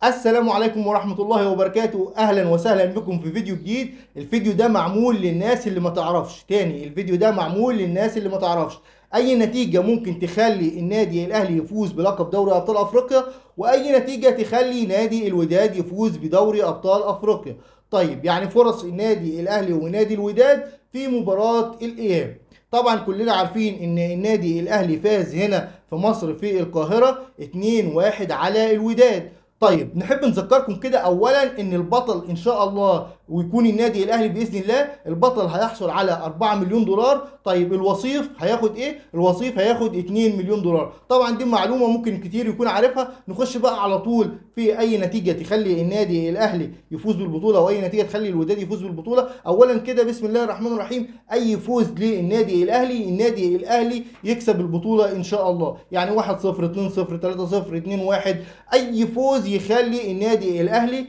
السلام عليكم ورحمة الله وبركاته أهلا وسهلا بكم في فيديو جديد الفيديو ده معمول للناس اللي ما تعرفش تاني الفيديو ده معمول للناس اللي ما تعرفش أي نتيجة ممكن تخلي النادي الأهلي يفوز بلقب دوري أبطال أفريقيا وأي نتيجة تخلي نادي الوداد يفوز بدوري أبطال أفريقيا طيب يعني فرص النادي الأهلي ونادي الوداد في مباراة الإياب طبعا كلنا عارفين ان النادي الاهلي فاز هنا في مصر في القاهرة 2-1 على الوداد طيب نحب نذكركم كده اولا ان البطل ان شاء الله ويكون النادي الاهلي باذن الله البطل هيحصل على 4 مليون دولار طيب الوصيف هياخد ايه الوصيف هياخد 2 مليون دولار طبعا دي معلومه ممكن كتير يكون عارفها نخش بقى على طول في اي نتيجه تخلي النادي الاهلي يفوز بالبطوله واي نتيجه تخلي الوداد يفوز بالبطوله اولا كده بسم الله الرحمن الرحيم اي فوز للنادي الاهلي النادي الاهلي يكسب البطوله ان شاء الله يعني 1 0 2 0 3 0 2 1 اي فوز يخلي النادي الاهلي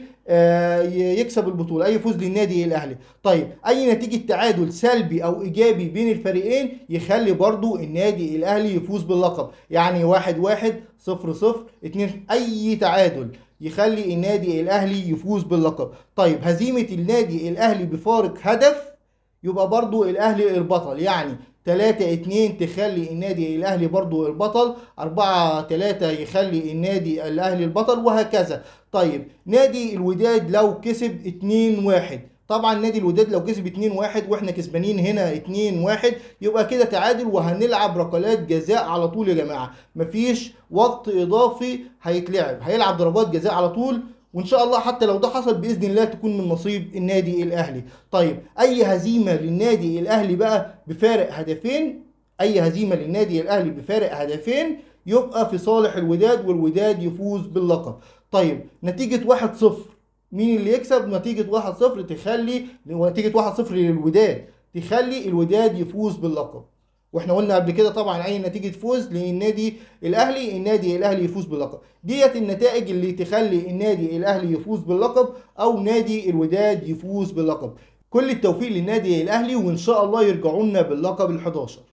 يكسب البطوله اي فوز للنادي الاهلي طيب اي نتيجه تعادل سلبي او ايجابي بين الفريقين يخلي برضو النادي الاهلي يفوز باللقب يعني واحد واحد صفر صفر اتنين اي تعادل يخلي النادي الاهلي يفوز باللقب طيب هزيمه النادي الاهلي بفارق هدف يبقى برضو الاهلي البطل يعني 3 2 تخلي النادي الاهلي برضو البطل 4 3 يخلي النادي الاهلي البطل وهكذا طيب نادي الوداد لو كسب 2 1 طبعا نادي الوداد لو كسب 2 1 واحنا كسبانين هنا 2 1 يبقى كده تعادل وهنلعب ركلات جزاء على طول يا جماعه مفيش وقت اضافي هيتلعب هيلعب ضربات جزاء على طول وان شاء الله حتى لو ده حصل باذن الله تكون من نصيب النادي الاهلي طيب اي هزيمه للنادي الاهلي بقى بفارق هدفين اي هزيمه للنادي الاهلي بفارق هدفين يبقى في صالح الوداد والوداد يفوز باللقب طيب نتيجه 1-0 مين اللي يكسب نتيجه 1-0 تخلي نتيجه 1-0 للوداد تخلي الوداد يفوز باللقب واحنا قلنا قبل كده طبعا اي نتيجه فوز للنادي الاهلي النادي الاهلي يفوز باللقب ديت النتائج اللي تخلي النادي الاهلي يفوز باللقب او نادي الوداد يفوز باللقب كل التوفيق للنادي الاهلي وان شاء الله يرجعوا لنا باللقب ال11